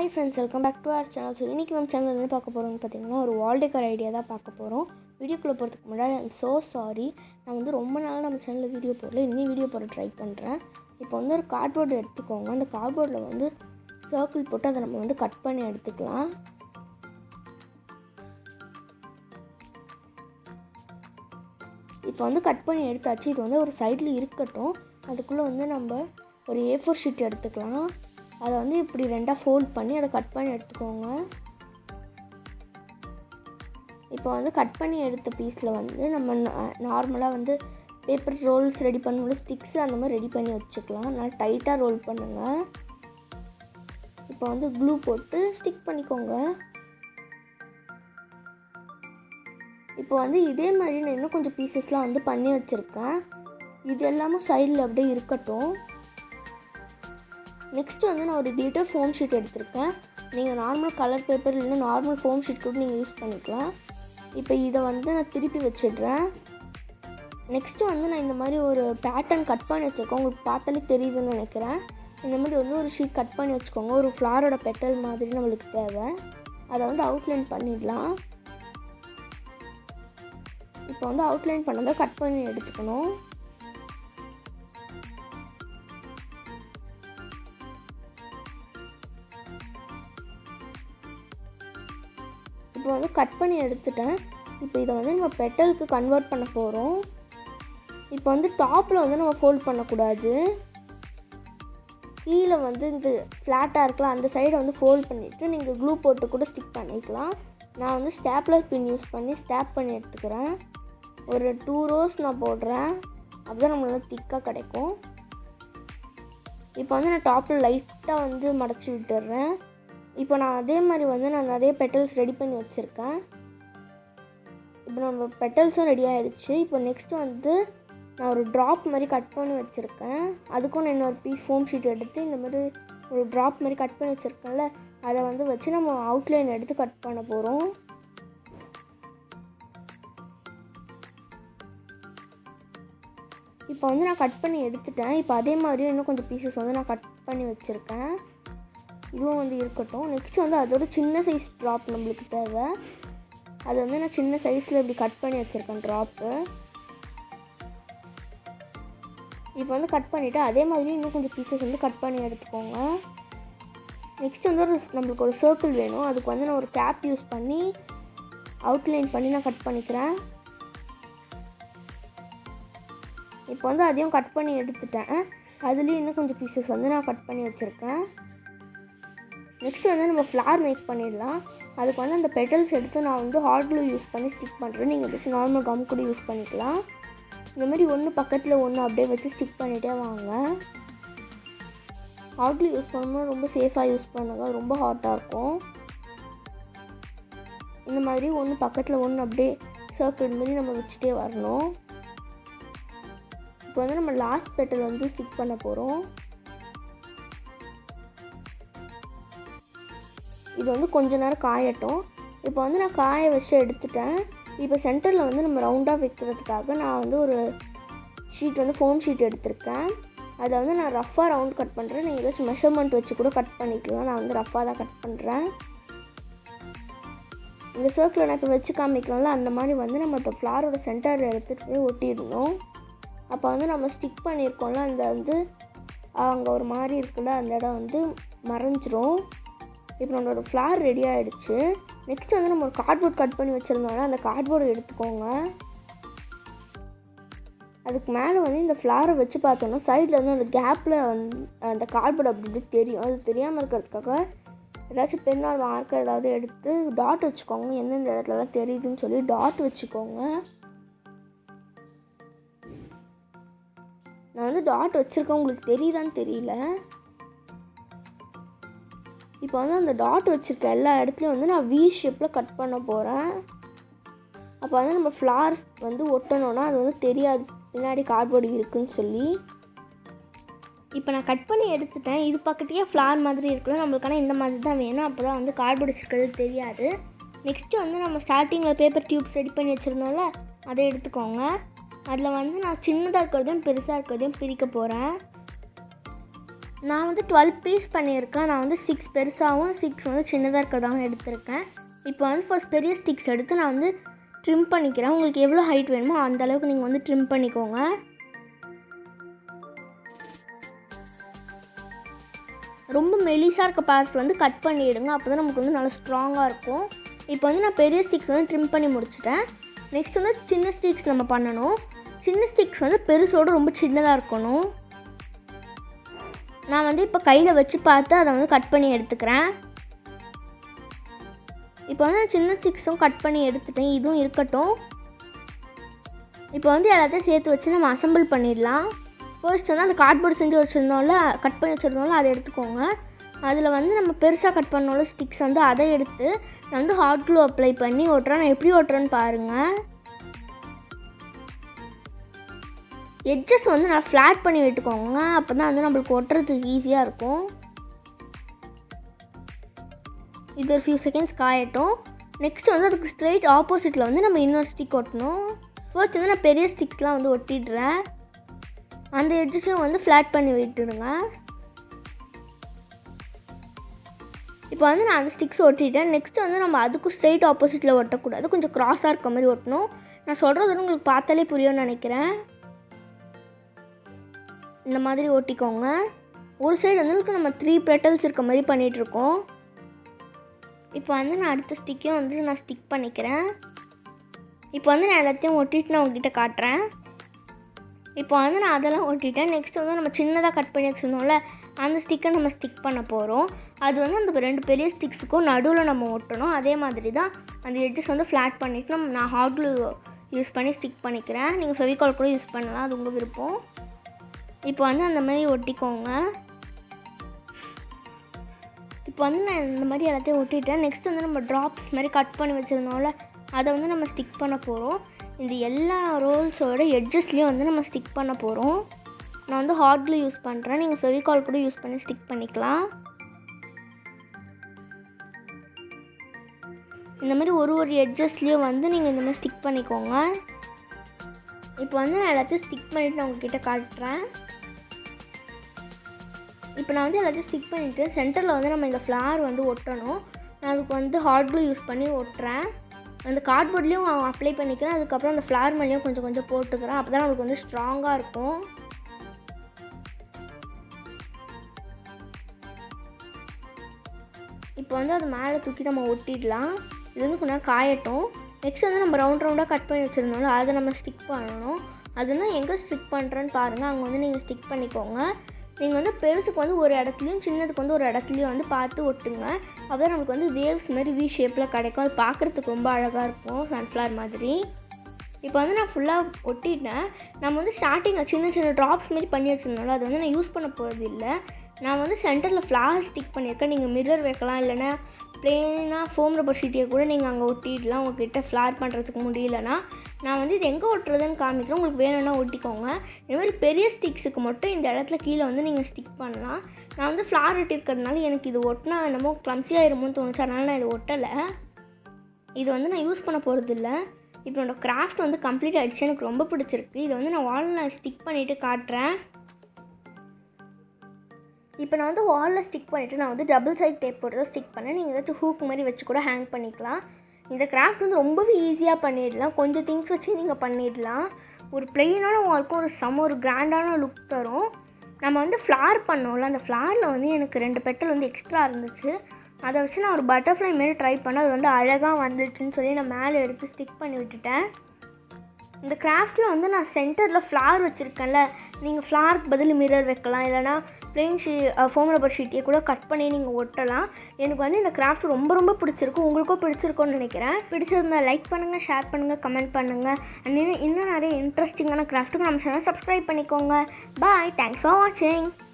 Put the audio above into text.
hi friends welcome back to our channel so இன்றைக்கி நம்ம channel என்ன பார்க்க போகிறோம்னு பார்த்தீங்கன்னா ஒரு வால் டெக்கர் ஐடியா தான் பார்க்க போகிறோம் வீடியோக்குள்ளே போகிறதுக்கு முன்னாடி ஐம் ஸோ சாரி நான் வந்து ரொம்ப நாள் நம்ம சேனலில் வீடியோ போடல இன்னும் வீடியோ போட ட்ரை பண்ணுறேன் இப்போ வந்து ஒரு கார்ட்போர்டு எடுத்துக்கோங்க அந்த கார்ட்போர்டில் வந்து சர்க்கிள் போட்டு அதை நம்ம வந்து கட் பண்ணி எடுத்துக்கலாம் இப்போ வந்து கட் பண்ணி எடுத்தாச்சு இது வந்து ஒரு சைடில் இருக்கட்டும் அதுக்குள்ளே வந்து நம்ம ஒரு ஏ ஃபோர் ஷீட் எடுத்துக்கலாம் அதை வந்து இப்படி ரெண்டாக ஃபோல்ட் பண்ணி அதை கட் பண்ணி எடுத்துக்கோங்க இப்போ வந்து கட் பண்ணி எடுத்த பீஸில் வந்து நம்ம நார்மலாக வந்து பேப்பர் ரோல்ஸ் ரெடி பண்ணும்போது ஸ்டிக்ஸ் அந்த மாதிரி ரெடி பண்ணி வச்சுக்கலாம் நல்லா டைட்டாக ரோல் பண்ணுங்கள் இப்போ வந்து க்ளூ போட்டு ஸ்டிக் பண்ணிக்கோங்க இப்போ வந்து இதே மாதிரி நான் இன்னும் கொஞ்சம் பீசஸ்லாம் வந்து பண்ணி வச்சுருக்கேன் இது எல்லாமே சைடில் அப்படியே இருக்கட்டும் நெக்ஸ்ட் வந்து நான் ஒரு கிளிட்டர் ஃபோம் ஷீட் எடுத்திருக்கேன் நீங்கள் நார்மல் கலர் பேப்பர் இல்லைன்னா நார்மல் ஃபோம் ஷீட் கூட நீங்கள் யூஸ் பண்ணிக்கலாம் இப்போ இதை வந்து நான் திருப்பி வச்சிடுறேன் நெக்ஸ்ட்டு வந்து நான் இந்த மாதிரி ஒரு பேட்டர்ன் கட் பண்ணி வச்சுருக்கேன் உங்களுக்கு பார்த்தாலே தெரியுதுன்னு நினைக்கிறேன் இந்த மாதிரி வந்து ஒரு ஷீட் கட் பண்ணி வச்சுக்கோங்க ஒரு ஃப்ளாரோட பெட்டல் மாதிரி நம்மளுக்கு தேவை அதை வந்து அவுட்லைன் பண்ணிடலாம் இப்போ வந்து அவுட்லைன் பண்ணதை கட் பண்ணி எடுத்துக்கணும் இப்போ வந்து கட் பண்ணி எடுத்துட்டேன் இப்போ இதை வந்து நம்ம பெட்டலுக்கு கன்வெர்ட் பண்ண போகிறோம் இப்போ வந்து டாப்பில் வந்து நம்ம ஃபோல்ட் பண்ணக்கூடாது கீழே வந்து இந்த ஃப்ளாட்டாக இருக்கலாம் அந்த சைடை வந்து ஃபோல்ட் பண்ணிவிட்டு நீங்கள் க்ளூ போட்டு கூட ஸ்டிக் பண்ணிக்கலாம் நான் வந்து ஸ்டாப்லர் பின் யூஸ் பண்ணி ஸ்டாப் பண்ணி எடுத்துக்கிறேன் ஒரு டூ ரோஸ் நான் போடுறேன் அதுதான் நம்மளால திக்காக கிடைக்கும் இப்போ வந்து நான் டாப்பில் லைட்டாக வந்து மடச்சி விட்டுடுறேன் இப்போ நான் அதே மாதிரி வந்து நான் நிறைய பெட்டல்ஸ் ரெடி பண்ணி வச்சுருக்கேன் இப்போ நம்ம பெட்டல்ஸும் ரெடி ஆகிடுச்சு இப்போ நெக்ஸ்ட்டு வந்து நான் ஒரு ட்ராப் மாதிரி கட் பண்ணி வச்சுருக்கேன் அதுக்கும் நான் இன்னொரு பீஸ் ஃபோம் ஷீட் எடுத்து இந்த மாதிரி ஒரு ட்ராப் மாதிரி கட் பண்ணி வச்சுருக்கேன்ல அதை வந்து வச்சு நம்ம அவுட்லைன் எடுத்து கட் பண்ண போகிறோம் இப்போ வந்து நான் கட் பண்ணி எடுத்துட்டேன் இப்போ அதே மாதிரி இன்னும் கொஞ்சம் பீசஸ் வந்து நான் கட் பண்ணி வச்சுருக்கேன் இதுவும் வந்து இருக்கட்டும் நெக்ஸ்ட் வந்து அதோட சின்ன சைஸ் ட்ராப் நம்மளுக்கு தேவை அது வந்து நான் சின்ன சைஸில் இப்படி கட் பண்ணி வச்சுருக்கேன் ட்ராப்பு இப்போ வந்து கட் பண்ணிவிட்டு அதே மாதிரி இன்னும் கொஞ்சம் பீசஸ் வந்து கட் பண்ணி எடுத்துக்கோங்க நெக்ஸ்ட் வந்து ஒரு நம்மளுக்கு ஒரு சர்க்கிள் வேணும் அதுக்கு வந்து நான் ஒரு கேப் யூஸ் பண்ணி அவுட்லைன் பண்ணி நான் கட் பண்ணிக்கிறேன் இப்போ வந்து அதையும் கட் பண்ணி எடுத்துட்டேன் அதுலேயும் இன்னும் கொஞ்சம் பீசஸ் வந்து நான் கட் பண்ணி வச்சுருக்கேன் நெக்ஸ்ட் வந்து நம்ம ஃப்ளார் மேக் பண்ணிடலாம் அதுக்கு வந்து அந்த பெட்டல்ஸ் எடுத்து நான் வந்து ஹாட் க்ளூ யூஸ் பண்ணி ஸ்டிக் பண்ணுறேன் நீங்கள் ஜஸ்ட் நார்மல் கம் கூட யூஸ் பண்ணிக்கலாம் இந்த மாதிரி ஒன்று பக்கத்தில் ஒன்று அப்படியே வச்சு ஸ்டிக் பண்ணிகிட்டே வாங்க ஹாட் க்ளூ யூஸ் பண்ணும்போது ரொம்ப சேஃபாக யூஸ் பண்ணுங்க ரொம்ப ஹாட்டாக இருக்கும் இந்த மாதிரி ஒன்று பக்கத்தில் ஒன்று அப்படியே சர்க்கிள் மாதிரி நம்ம வச்சுட்டே வரணும் இப்போ வந்து நம்ம லாஸ்ட் பெட்டல் வந்து ஸ்டிக் பண்ண போகிறோம் இது வந்து கொஞ்ச நேரம் காயட்டும் இப்போ வந்து நான் காய வச்சு எடுத்துட்டேன் இப்போ சென்டரில் வந்து நம்ம ரவுண்டாக வைக்கிறதுக்காக நான் வந்து ஒரு ஷீட் வந்து ஃபோம் ஷீட் எடுத்திருக்கேன் அதை வந்து நான் ரஃப்பாக ரவுண்ட் கட் பண்ணுறேன் நீங்கள் ஏதாச்சும் மெஷர்மெண்ட் வச்சு கூட கட் பண்ணிக்கலாம் நான் வந்து ரஃப்பாக தான் கட் பண்ணுறேன் இந்த சர்க்கிள் நான் இப்போ வச்சு காமிக்கிறோம்ல அந்த மாதிரி வந்து நம்ம அந்த ஃப்ளாரோட சென்டரில் எடுத்துகிட்டு போய் ஒட்டிடணும் அப்போ வந்து நம்ம ஸ்டிக் பண்ணியிருக்கோம்ல அந்த வந்து அங்கே ஒரு மாதிரி இருக்குல்ல அந்த இடம் வந்து மறைஞ்சிரும் இப்போ நம்மளோட ஃப்ளார் ரெடி ஆகிடுச்சு நெக்ஸ்ட் வந்து நம்ம ஒரு கார்ட்போர்ட் கட் பண்ணி வச்சுருந்தோம்னா அந்த கார்ட்போர்டை எடுத்துக்கோங்க அதுக்கு மேலே வந்து இந்த ஃப்ளாரை வச்சு பார்த்தோன்னா சைடில் வந்து அந்த கேப்பில் வந்து அந்த கார்ட்போர்டு அப்படி இப்படி தெரியும் அது தெரியாமல் இருக்கிறதுக்காக ஏதாச்சும் பெண்ணால் மார்க்கர் ஏதாவது எடுத்து டாட் வச்சுக்கோங்க எந்தெந்த இடத்துலலாம் தெரியுதுன்னு சொல்லி டாட் வச்சுக்கோங்க நான் வந்து டாட் வச்சுருக்கேன் உங்களுக்கு தெரியுதான்னு தெரியல இப்போ வந்து அந்த டாட் வச்சுருக்க எல்லா இடத்துலையும் வந்து நான் வி ஷேப்பில் கட் பண்ண போகிறேன் அப்போ வந்து நம்ம ஃப்ளார்ஸ் வந்து ஒட்டணும்னா அது வந்து தெரியாது பின்னாடி கார்ட்போர்டு இருக்குன்னு சொல்லி இப்போ நான் கட் பண்ணி எடுத்துட்டேன் இது பக்கத்தையே ஃப்ளார் மாதிரி இருக்குல்ல நம்மளுக்கான இந்த மாதிரி தான் வேணும் அப்போ தான் வந்து கார்ட்போர்டு வச்சுருக்கிறது தெரியாது நெக்ஸ்ட்டு வந்து நம்ம ஸ்டார்டிங்கில் பேப்பர் டியூப்ஸ் ரெடி பண்ணி வச்சுருந்தோம்ல அதை எடுத்துக்கோங்க அதில் வந்து நான் சின்னதாக இருக்கிறதையும் பெருசாக இருக்கிறதையும் பிரிக்க போகிறேன் நான் வந்து டுவெல் பீஸ் பண்ணியிருக்கேன் நான் வந்து சிக்ஸ் பெருசாகவும் சிக்ஸ் வந்து சின்னதாக இருக்கிறதாகவும் எடுத்திருக்கேன் இப்போ வந்து ஃபர்ஸ்ட் பெரிய ஸ்டிக்ஸ் எடுத்து நான் வந்து ட்ரிம் பண்ணிக்கிறேன் உங்களுக்கு எவ்வளோ ஹைட் வேணுமோ அந்த அளவுக்கு நீங்கள் வந்து ட்ரிம் பண்ணிக்கோங்க ரொம்ப மெலிசாக இருக்க பார்ட் வந்து கட் பண்ணிவிடுங்க அப்போ தான் நமக்கு வந்து நல்லா ஸ்ட்ராங்காக இருக்கும் இப்போ வந்து நான் பெரிய ஸ்டிக்ஸ் வந்து ட்ரிம் பண்ணி முடிச்சிட்டேன் நெக்ஸ்ட் வந்து சின்ன ஸ்டிக்ஸ் நம்ம பண்ணணும் சின்ன ஸ்டிக்ஸ் வந்து பெருசோட ரொம்ப சின்னதாக இருக்கணும் நான் வந்து இப்போ கையில் வச்சு பார்த்து அதை வந்து கட் பண்ணி எடுத்துக்கிறேன் இப்போ வந்து நான் சின்ன ஸ்டிக்ஸும் கட் பண்ணி எடுத்துட்டேன் இதுவும் இருக்கட்டும் இப்போ வந்து எல்லாத்தையும் சேர்த்து வச்சு நம்ம அசம்பிள் பண்ணிடலாம் ஃபர்ஸ்ட் வந்து அந்த கார்ட்போர்டு செஞ்சு வச்சுருந்தோம்ல கட் பண்ணி வச்சுருந்தோம்ல அதை எடுத்துக்கோங்க அதில் வந்து நம்ம பெருசாக கட் பண்ணோம்ல ஸ்டிக்ஸ் வந்து அதை எடுத்து நான் வந்து ஹாட் க்ளூ அப்ளை பண்ணி ஓட்டுறேன் நான் எப்படி ஓட்டுறேன்னு பாருங்கள் எட்ஜஸ் வந்து நல்லா ஃப்ளாட் பண்ணி விட்டுக்கோங்க அப்போ தான் வந்து நம்மளுக்கு ஒட்டுறதுக்கு ஈஸியாக இருக்கும் இது ஒரு ஃபியூ செகண்ட்ஸ் காயட்டும் நெக்ஸ்ட் வந்து அதுக்கு ஸ்ட்ரெயிட் ஆப்போசிட்டில் வந்து நம்ம இன்னொரு ஸ்டிக் ஒட்டணும் ஃபர்ஸ்ட் வந்து நான் பெரிய ஸ்டிக்ஸ்லாம் வந்து ஒட்டிடுறேன் அந்த எட்ஜஸையும் வந்து ஃப்ளாட் பண்ணி விட்டுடுங்க இப்போ வந்து நான் அந்த ஸ்டிக்ஸ் ஒட்டிட்டேன் நெக்ஸ்ட் வந்து நம்ம அதுக்கும் ஸ்ட்ரெயிட் ஆப்போசிட்டில் ஒட்டக்கூடாது கொஞ்சம் க்ராஸாக இருக்க மாதிரி ஒட்டணும் நான் சொல்கிறது வந்து உங்களுக்கு பார்த்தாலே புரியும்னு நினைக்கிறேன் இந்த மாதிரி ஒட்டிக்கோங்க ஒரு சைடு வந்து நம்ம த்ரீ பெட்டல்ஸ் இருக்க மாதிரி பண்ணிகிட்ருக்கோம் இப்போ வந்து நான் அடுத்த ஸ்டிக்கையும் வந்து நான் ஸ்டிக் பண்ணிக்கிறேன் இப்போ வந்து நான் எல்லாத்தையும் ஒட்டிட்டு நான் உங்ககிட்ட காட்டுறேன் இப்போ வந்து நான் அதெல்லாம் ஒட்டிட்டேன் நெக்ஸ்ட் வந்து நம்ம சின்னதாக கட் பண்ணி வச்சுருந்தோம்ல அந்த ஸ்டிக்கை நம்ம ஸ்டிக் பண்ண போகிறோம் அது வந்து அந்த ரெண்டு பெரிய ஸ்டிக்ஸுக்கும் நடுவில் நம்ம ஒட்டணும் அதே மாதிரி தான் அந்த எட்ஜஸ் வந்து ஃப்ளாட் பண்ணிட்டு நம்ம நான் ஹாட் க்ளூ யூஸ் பண்ணி ஸ்டிக் பண்ணிக்கிறேன் நீங்கள் ஃபெவிகால் கூட யூஸ் பண்ணலாம் அது உங்கள் விருப்பம் இப்போ வந்து அந்த மாதிரி ஒட்டிக்கோங்க இப்போ வந்து நான் இந்த மாதிரி எல்லாத்தையும் ஒட்டிட்டேன் நெக்ஸ்ட் வந்து நம்ம ட்ராப்ஸ் மாதிரி கட் பண்ணி வச்சுருந்தோம்ல அதை வந்து நம்ம ஸ்டிக் பண்ண போகிறோம் இந்த எல்லா ரோல்ஸோட எட்ஜஸ்லேயும் வந்து நம்ம ஸ்டிக் பண்ண போகிறோம் நான் வந்து ஹாட் க்ளூ யூஸ் பண்ணுறேன் நீங்கள் ஃபெவிகால் கூட யூஸ் பண்ணி ஸ்டிக் பண்ணிக்கலாம் இந்த மாதிரி ஒரு ஒரு எட்ஜஸ்லேயும் வந்து நீங்கள் இந்த மாதிரி ஸ்டிக் பண்ணிக்கோங்க இப்போ வந்து நான் எல்லாத்தையும் ஸ்டிக் பண்ணிவிட்டு நான் உங்ககிட்ட காட்டுறேன் இப்போ நான் வந்து எல்லாத்தையும் ஸ்டிக் பண்ணிவிட்டு சென்டரில் வந்து நம்ம இந்த ஃப்ளார் வந்து ஒட்டணும் நான் அதுக்கு வந்து ஹாட் க்ளூ யூஸ் பண்ணி ஒட்டுறேன் அந்த கார்ட்போர்ட்லேயும் அப்ளை பண்ணிக்கிறேன் அதுக்கப்புறம் அந்த ஃப்ளார் மேலேயும் கொஞ்சம் கொஞ்சம் போட்டுக்கிறேன் அப்போ தான் நம்மளுக்கு வந்து ஸ்ட்ராங்காக இருக்கும் இப்போ வந்து அது மேலே தூக்கி நம்ம ஒட்டிடலாம் இது வந்து கொஞ்ச நேரம் காயட்டும் நெக்ஸ்ட் வந்து நம்ம ரவுண்ட் ரவுண்டாக கட் பண்ணி வச்சுருந்தோம்ல அதை நம்ம ஸ்டிக் பண்ணணும் அதுனா எங்கே ஸ்டிக் பண்ணுறேன்னு பாருங்கள் அங்கே வந்து நீங்கள் ஸ்டிக் பண்ணிக்கோங்க நீங்கள் வந்து பெருசுக்கு வந்து ஒரு இடத்துலையும் சின்னதுக்கு வந்து ஒரு இடத்துலையும் வந்து பார்த்து ஒட்டுங்க அப்போ தான் நமக்கு வந்து வேவ்ஸ் மாதிரி வி ஷேப்பில் கிடைக்கும் அது பார்க்குறதுக்கு ரொம்ப அழகாக இருக்கும் சன்ஃப்ளவர் மாதிரி இப்போ வந்து நான் ஃபுல்லாக ஒட்டிட்டேன் நம்ம வந்து ஸ்டார்டிங்கில் சின்ன சின்ன ட்ராப்ஸ் மாதிரி பண்ணி வச்சுருந்தோம்ல அது வந்து நான் யூஸ் பண்ண போகிறது இல்லை நான் வந்து சென்டரில் ஃப்ளார் ஸ்டிக் பண்ணியிருக்கேன் நீங்கள் மிரர் வைக்கலாம் இல்லைன்னா ப்ளெயினாக ஃபோம் ரப்பர் ஷீட்டியை கூட நீங்கள் அங்கே ஒட்டிடலாம் உங்ககிட்ட ஃப்ளார் பண்ணுறதுக்கு முடியலன்னா நான் வந்து இது எங்கே ஒட்டுறதுன்னு காமிக்கிறேன் உங்களுக்கு வேணும்னா ஒட்டிக்கோங்க இந்த மாதிரி பெரிய ஸ்டிக்ஸுக்கு மட்டும் இந்த இடத்துல கீழே வந்து நீங்கள் ஸ்டிக் பண்ணலாம் நான் வந்து ஃப்ளார் ஒட்டியிருக்கிறதுனால எனக்கு இது ஒட்டினா என்னமோ கிளம்ஸி ஆயிருமோன்னு தோணுச்சு அதனால் நான் இது ஒட்டலை இது வந்து நான் யூஸ் பண்ண போகிறது இல்லை இப்போ என்னோடய கிராஃப்ட் வந்து கம்ப்ளீட் ஆகிடுச்சு எனக்கு ரொம்ப பிடிச்சிருக்கு இதை வந்து நான் வாலில் ஸ்டிக் பண்ணிவிட்டு காட்டுறேன் இப்போ நான் வந்து வாலில் ஸ்டிக் பண்ணிவிட்டு நான் வந்து டபுள் சைட் டேப் போட்டு தான் ஸ்டிக் பண்ணேன் நீங்கள் ஏதாச்சும் ஹூக் மாதிரி வச்சு கூட ஹேங் பண்ணிக்கலாம் இந்த கிராஃப்ட் வந்து ரொம்பவே ஈஸியாக பண்ணிடலாம் கொஞ்சம் திங்ஸ் வச்சு நீங்கள் பண்ணிடலாம் ஒரு பிளெயினான வால்க்கும் ஒரு செம ஒரு கிராண்டான லுக் தரும் நம்ம வந்து ஃப்ளார் பண்ணோம்ல அந்த ஃப்ளாரில் வந்து எனக்கு ரெண்டு பெட்டல் வந்து எக்ஸ்ட்ரா இருந்துச்சு அதை வச்சு நான் ஒரு பட்டர்ஃப்ளை மாரி ட்ரை பண்ணேன் அது வந்து அழகாக வந்துச்சுன்னு சொல்லி நான் மேலே எடுத்து ஸ்டிக் பண்ணி விட்டுட்டேன் இந்த கிராஃப்டில் வந்து நான் சென்டரில் ஃப்ளார் வச்சுருக்கேன்ல நீங்கள் ஃப்ளாருக்கு பதில் மிரர் வைக்கலாம் இல்லைனா பிளெயின் ஷீ ஃபோம் ரப்பர் ஷீட்டியை கூட கட் பண்ணி நீங்கள் ஒட்டலாம் எனக்கு வந்து இந்த கிராஃப்ட் ரொம்ப ரொம்ப பிடிச்சிருக்கு உங்களுக்கும் பிடிச்சிருக்கும்னு நினைக்கிறேன் பிடிச்சிருந்தா லைக் பண்ணுங்கள் ஷேர் பண்ணுங்கள் கமெண்ட் பண்ணுங்கள் அண்ட் இன்னும் இன்னும் நிறைய இன்ட்ரெஸ்டிங்கான கிராஃப்ட்டுக்கு நம்ம சேனல் சப்ஸ்கிரைப் பண்ணிக்கோங்க பாய் தேங்க்ஸ் ஃபார் வாட்சிங்